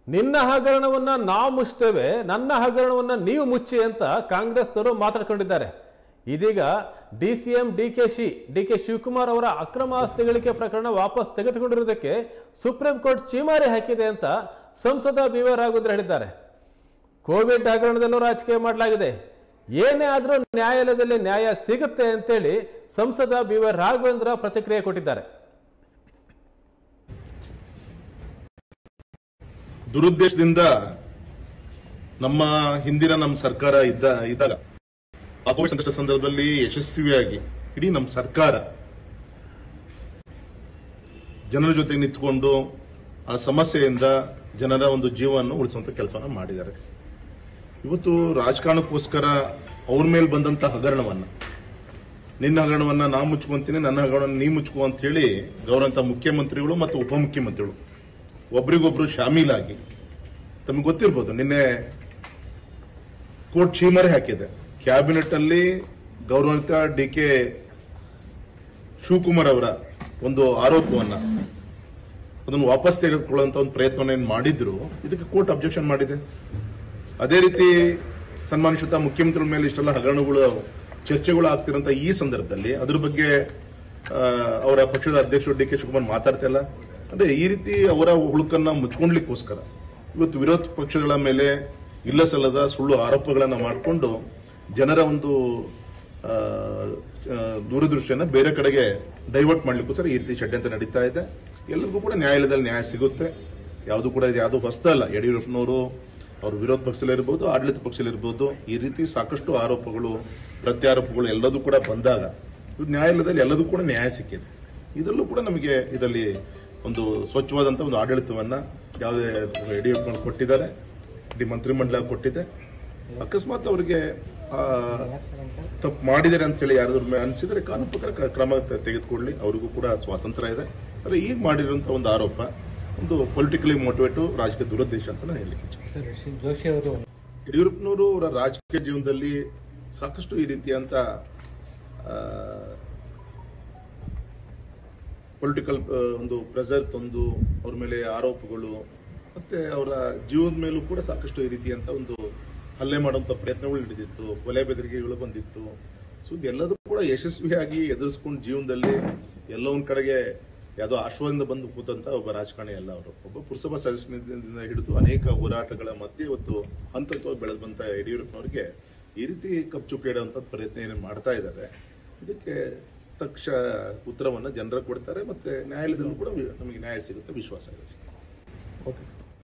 ನಿನ್ನ ಹಗರಣವನ್ನ ನಾವು ಮುಚ್ತೇವೆ ನನ್ನ ಹಗರಣವನ್ನ ನೀವು ಮುಚ್ಚಿ ಅಂತ ಕಾಂಗ್ರೆಸ್ನವರು ಮಾತಾಡ್ಕೊಂಡಿದ್ದಾರೆ ಇದೀಗ D C M D K ಶಿ ಡಿ ಕೆ ಶಿವಕುಮಾರ್ ಅವರ ಅಕ್ರಮ ಆಸ್ತಿ ಗಳಿಕೆ ಪ್ರಕರಣ ವಾಪಸ್ ತೆಗೆದುಕೊಂಡಿರುವುದಕ್ಕೆ ಸುಪ್ರೀಂ ಕೋರ್ಟ್ ಚೀಮಾರಿ ಹಾಕಿದೆ ಅಂತ ಸಂಸದ ಬಿ ವೈ ರಾಘವೇಂದ್ರ ಹೇಳಿದ್ದಾರೆ ಕೋವಿಡ್ ಹಗರಣದಲ್ಲೂ ರಾಜಕೀಯ ಮಾಡಲಾಗಿದೆ ಏನೇ ಆದರೂ ನ್ಯಾಯಾಲಯದಲ್ಲಿ ನ್ಯಾಯ ಸಿಗುತ್ತೆ ಅಂತೇಳಿ ಸಂಸದ ಬಿ ವೈ ರಾಘವೇಂದ್ರ ಪ್ರತಿಕ್ರಿಯೆ ಕೊಟ್ಟಿದ್ದಾರೆ ದುರುದ್ದೇಶದಿಂದ ನಮ್ಮ ಹಿಂದಿನ ನಮ್ಮ ಸರ್ಕಾರ ಇದ್ದ ಇದ್ದಾಗ ಆ ಕೋವಿಡ್ ಸಂಕಷ್ಟ ಸಂದರ್ಭದಲ್ಲಿ ಯಶಸ್ವಿಯಾಗಿ ಇಡೀ ನಮ್ಮ ಸರ್ಕಾರ ಜನರ ಜೊತೆ ನಿಂತ್ಕೊಂಡು ಆ ಸಮಸ್ಯೆಯಿಂದ ಜನರ ಒಂದು ಜೀವವನ್ನು ಉಳಿಸುವಂತ ಕೆಲಸವನ್ನ ಮಾಡಿದ್ದಾರೆ ಇವತ್ತು ರಾಜಕಾರಣಕ್ಕೋಸ್ಕರ ಅವ್ರ ಮೇಲೆ ಬಂದಂತ ಹಗರಣವನ್ನ ನಿನ್ನ ಹಗರಣವನ್ನ ನಾ ಮುಚ್ಕೊಂತೀನಿ ನನ್ನ ಹಗರಣ ನೀ ಮುಚ್ಕೋ ಅಂತ ಹೇಳಿ ಗೌರವಂತ ಮುಖ್ಯಮಂತ್ರಿಗಳು ಮತ್ತು ಉಪಮುಖ್ಯಮಂತ್ರಿಗಳು ಒಬ್ರಿಗೊಬ್ರು ಶಾಮೀಲಾಗಿ ತಮಗೆ ಗೊತ್ತಿರ್ಬೋದು ನಿನ್ನೆ ಕೋರ್ಟ್ ಚೀಮರೆ ಹಾಕಿದೆ ಕ್ಯಾಬಿನೆಟ್ ಅಲ್ಲಿ ಗೌರವಾನ್ವಿತ ಡಿ ಕೆ ಶಿವಕುಮಾರ್ ಅವರ ಒಂದು ಆರೋಪವನ್ನ ಅದನ್ನು ವಾಪಸ್ ತೆಗೆದುಕೊಳ್ಳುವಂತ ಒಂದು ಪ್ರಯತ್ನ ಏನ್ ಮಾಡಿದ್ರು ಇದಕ್ಕೆ ಕೋರ್ಟ್ ಅಬ್ಜೆಕ್ಷನ್ ಮಾಡಿದೆ ಅದೇ ರೀತಿ ಸನ್ಮಾನಿಸುತ್ತ ಮುಖ್ಯಮಂತ್ರಿಗಳ ಮೇಲೆ ಇಷ್ಟೆಲ್ಲ ಹಗರಣಗಳು ಚರ್ಚೆಗಳು ಆಗ್ತಿರೋಂತ ಈ ಸಂದರ್ಭದಲ್ಲಿ ಅದ್ರ ಬಗ್ಗೆ ಆ, ಅವರ ಪಕ್ಷದ ಅಧ್ಯಕ್ಷರು ಡಿ ಕೆ ಶಿವಕುಮಾರ್ ಮಾತಾಡ್ತಾ ಇಲ್ಲ ಅಂದ್ರೆ ಈ ರೀತಿ ಅವರ ಹುಳುಕನ್ನ ಮುಚ್ಕೊಂಡ್ಲಿಕ್ಕೋಸ್ಕರ ಇವತ್ತು ವಿರೋಧ ಪಕ್ಷಗಳ ಮೇಲೆ ಇಲ್ಲ ಸಲ್ಲದ ಸುಳ್ಳು ಆರೋಪಗಳನ್ನ ಮಾಡಿಕೊಂಡು ಜನರ ಒಂದು ಆ, ಆ, ದೂರದೃಷ್ಟಿಯನ್ನ ಬೇರೆ ಕಡೆಗೆ ಡೈವರ್ಟ್ ಮಾಡ್ಲಿಕ್ಕೋಸ್ಕರ ಈ ರೀತಿ ಷಡ್ಯಂತ್ರ ನಡೀತಾ ಇದೆ ಎಲ್ಲರಿಗೂ ಕೂಡ ನ್ಯಾಯಾಲಯದಲ್ಲಿ ನ್ಯಾಯ ಸಿಗುತ್ತೆ ಯಾವುದು ಕೂಡ ಇದು ಯಾವುದು ಹೊಸ್ತಲ್ಲ ಯಡಿಯೂರಪ್ಪನವರು ಅವರು ವಿರೋಧ ಪಕ್ಷದಲ್ಲಿರ್ಬೋದು ಆಡಳಿತ ಪಕ್ಷದಲ್ಲಿರ್ಬೋದು ಈ ರೀತಿ ಸಾಕಷ್ಟು ಆರೋಪಗಳು ಪ್ರತ್ಯಾರೋಪಗಳು ಎಲ್ಲದೂ ಕೂಡ ಬಂದಾಗ ಇದು ನ್ಯಾಯಾಲಯದಲ್ಲಿ ಎಲ್ಲದೂ ಕೂಡ ನ್ಯಾಯ ಸಿಕ್ಕಿದೆ ಇದರಲ್ಲೂ ಕೂಡ ನಮಗೆ ಇದರಲ್ಲಿ ಒಂದು ಸ್ವಚ್ಛವಾದಂತ ಒಂದು ಆಡಳಿತವನ್ನ ಯಾವುದೇ ಯಡಿಯೂರಪ್ಪನವರು ಕೊಟ್ಟಿದ್ದಾರೆ ಇಡೀ ಮಂತ್ರಿಮಂಡಲ ಕೊಟ್ಟಿದೆ ಅಕಸ್ಮಾತ್ ಅವರಿಗೆ ತಪ್ಪು ಮಾಡಿದ್ದಾರೆ ಅಂತ ಹೇಳಿ ಯಾರಾದ್ರೂ ಮೇಲೆ ಅನಿಸಿದ್ರೆ ಕಾನೂನು ಪ್ರಕಾರ ಕ- ಕ್ರಮ ತ- ತೆಗೆದುಕೊಳ್ಳಿ ಅವರಿಗೂ ಕೂಡ ಸ್ವಾತಂತ್ರ್ಯ ಇದೆ ಆದ್ರೆ ಈಗ ಮಾಡಿರುವಂತ ಒಂದು ಆರೋಪ ಒಂದು ಪೊಲಿಟಿಕಲಿ ಮೋಟಿವೇಟ್ ರಾಜಕೀಯ ದುರುದ್ದೇಶ ಅಂತ ನಾನು ಹೇಳಲಿಕ್ಕೆ ಇಚ್ಛೆ ಸರ್ ಶ್ರೀ ಜೋಶಿ ಅವರು ಯಡಿಯೂರಪ್ಪನವರು ಅವರ ರಾಜಕೀಯ ಜೀವನದಲ್ಲಿ ಸಾಕಷ್ಟು ಈ ರೀತಿಯಂತ ಪೊಲಿಟಿಕಲ್ ಒಂದು ಪ್ರೆಸರ್ ತಂದು ಅವ್ರ ಮೇಲೆ ಆರೋಪಗಳು ಮತ್ತೆ ಅವರ ಜೀವನದ ಮೇಲೂ ಕೂಡ ಸಾಕಷ್ಟು ಈ ರೀತಿಯಂತ ಒಂದು ಹಲ್ಲೆ ಮಾಡುವಂತ ಪ್ರಯತ್ನಗಳು ನಡೆದಿತ್ತು ಕೊಲೆ ಬೆದರಿಕೆಗಳು ಬಂದಿತ್ತು ಸೊ ಇದೆಲ್ಲದೂ ಕೂಡ ಯಶಸ್ವಿಯಾಗಿ ಎದುರಿಸ್ಕೊಂಡು ಜೀವನದಲ್ಲಿ ಎಲ್ಲೋ ಒಂದ್ ಕಡೆಗೆ ಯಾವುದೋ ಆಶ್ವಾದಿಂದ ಬಂದು ಕೂತಂತ ಒಬ್ಬ ರಾಜಕಾರಣಿ ಅಲ್ಲ ಅವರು ಒಬ್ಬ ಪುರಸಭಾ ಸದಸ್ಯನಿಂದ ಹಿಡಿದು ಅನೇಕ ಹೋರಾಟಗಳ ಮಧ್ಯೆ ಇವತ್ತು ಹಂತ ಹಂತವಾಗಿ ಬೆಳೆದು ಬಂತ ಯಡಿಯೂರಪ್ಪನವರಿಗೆ ಈ ರೀತಿ ಕಪ್ಚುಕ್ಕೆ ಇಡುವಂತ ಪ್ರಯತ್ನ ಏನು ಮಾಡ್ತಾ ಇದ್ದಾರೆ ಇದಕ್ಕೆ ತಕ್ಷ ಉತ್ತರವನ್ನ ಜನರ ಕೊಡ್ತಾರೆ ಮತ್ತೆ ನ್ಯಾಯಾಲಯದಲ್ಲೂ ಕೂಡ ನಮಗೆ ನ್ಯಾಯ ಸಿಗುತ್ತೆ ವಿಶ್ವಾಸ ಇದೆ ಓಕೆ